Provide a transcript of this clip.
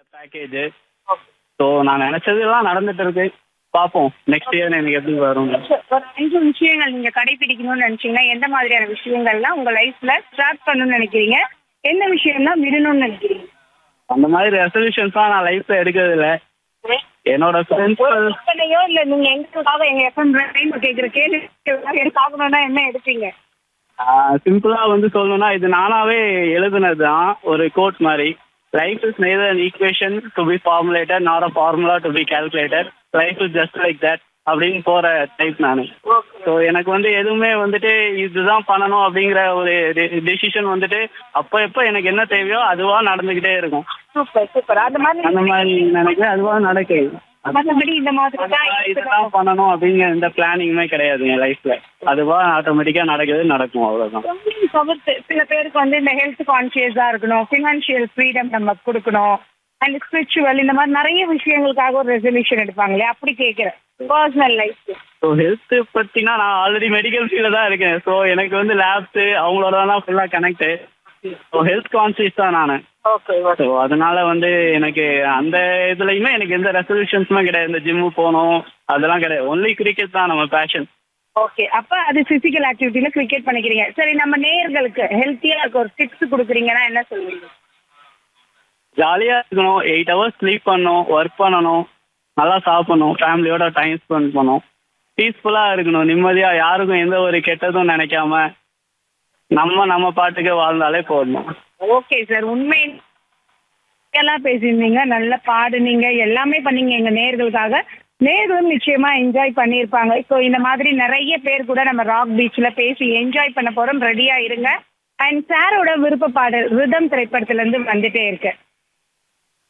package so நான் நினைச்சதெல்லாம் நடந்துட்டு இருக்கு பார்ப்போம் நெக்ஸ்ட் இயர் எனக்கு எப்படி வரும் ஒரு அஞ்சு விஷயங்கள் நீங்க கடைபிடிக்கணும்னு நினைச்சீங்கன்னா எந்த மாதிரியான விஷயங்கள்லாம் உங்க லைஃப்ல ஸ்டார்ட் பண்ணணும்னு நினைக்கிறீங்க எந்த விஷயம் தான் விடணும்னு நினைக்கிறீங்க அந்த மாதிரி ரெசல்யூஷன்ஸ்லாம் நான் லைஃப்ல எடுக்கிறது இல்ல என்னோட ஃப்ரெண்ட்ஸ் கற்பனையோ இல்ல நீங்க எங்களுக்காக எங்க எஃப்எம் கேக்குற கேள்வி எனக்கு ஆகணும்னா என்ன எடுப்பீங்க சிம்பிளா வந்து சொல்லணும்னா இது நானாவே எழுதுனது தான் ஒரு கோட் மாதிரி life is neither an equation to be formulated not a formula to be calculated life is just like that அப்படின்னு போற டைப் நான் ஸோ எனக்கு வந்து எதுவுமே வந்துட்டு இதுதான் பண்ணணும் அப்படிங்கிற ஒரு டெசிஷன் வந்துட்டு அப்போ எப்போ எனக்கு என்ன தேவையோ அதுவா நடந்துகிட்டே இருக்கும் சூப்பர் சூப்பர் அந்த மாதிரி அந்த மாதிரி நினைக்கிறேன் அதுவா நடக்குது மற்றபடி இந்த மாதிரி தான் இதுதான் பண்ணணும் அப்படிங்கிற எந்த பிளானிங்குமே கிடையாது என் லைஃப்ல அதுவா ஆட்டோமேட்டிக்கா நடக்குது நடக்கும் அவ்வளவுதான் தொழில் தவிர்த்து சில பேருக்கு வந்து இந்த ஹெல்த் கான்சியஸா இருக்கணும் ஃபினான்ஷியல் ஃப்ரீடம் நம்ம கொடுக்கணும் அண்ட் ஸ்பிரிச்சுவல் இந்த மாதிரி நிறைய விஷயங்களுக்காக ஒரு ரெசல்யூஷன் எடுப்பாங்க இல்லையா அப்படி கேட்குறேன் பர்சனல் லைஃப் ஸோ ஹெல்த் பத்தினா நான் ஆல்ரெடி மெடிக்கல் ஃபீல்ட்ல தான் இருக்கேன் ஸோ எனக்கு வந்து லேப்ஸ் அவங்களோட தான் ஃபுல்லாக கனெக்ட் ஸோ ஹெல்த் கான்சியஸ் தான் நான் ஓகே ஸோ அதனால வந்து எனக்கு அந்த இதுலயுமே எனக்கு எந்த ரெசல்யூஷன்ஸுமே கிடையாது இந்த ஜிம்மு போகணும் அதெல்லாம் கிடையாது ஒன்லி கிரிக்கெட் தான் நம்ம பேஷன் ஓகே அப்ப அது பிசிக்கல் ஆக்டிவிட்டில கிரிக்கெட் பண்ணிக்கிறீங்க சரி நம்ம நேயர்களுக்கு ஹெல்த்தியா இருக்க ஒரு டிப்ஸ் கொடுக்குறீங்கன்னா என்ன சொல்லுவீங்க ஜாலியாக இருக்கணும் எயிட் ஹவர்ஸ் ஸ்லீப் பண்ணணும் ஒர்க் பண்ணணும் நல்லா சாப்பிடணும் ஃபேமிலியோட டைம் ஸ்பெண்ட் பண்ணணும் பீஸ்ஃபுல்லாக இருக்கணும் நிம்மதியாக யாருக்கும் எந்த ஒரு கெட்டதும் நினைக்காம நம்ம நம்ம பாட்டுக்கு வாழ்ந்தாலே போதும் ஓகே சார் உண்மை எல்லாம் பேசியிருந்தீங்க நல்லா பாடுனீங்க எல்லாமே பண்ணீங்க எங்க நேர்களுக்காக நேர்களும் நிச்சயமா என்ஜாய் பண்ணியிருப்பாங்க ஸோ இந்த மாதிரி நிறைய பேர் கூட நம்ம ராக் பீச்ல பேசி என்ஜாய் பண்ண போறோம் ரெடியா இருங்க அண்ட் சாரோட விருப்ப பாடல் ரிதம் திரைப்படத்துல இருந்து வந்துட்டே இருக்கு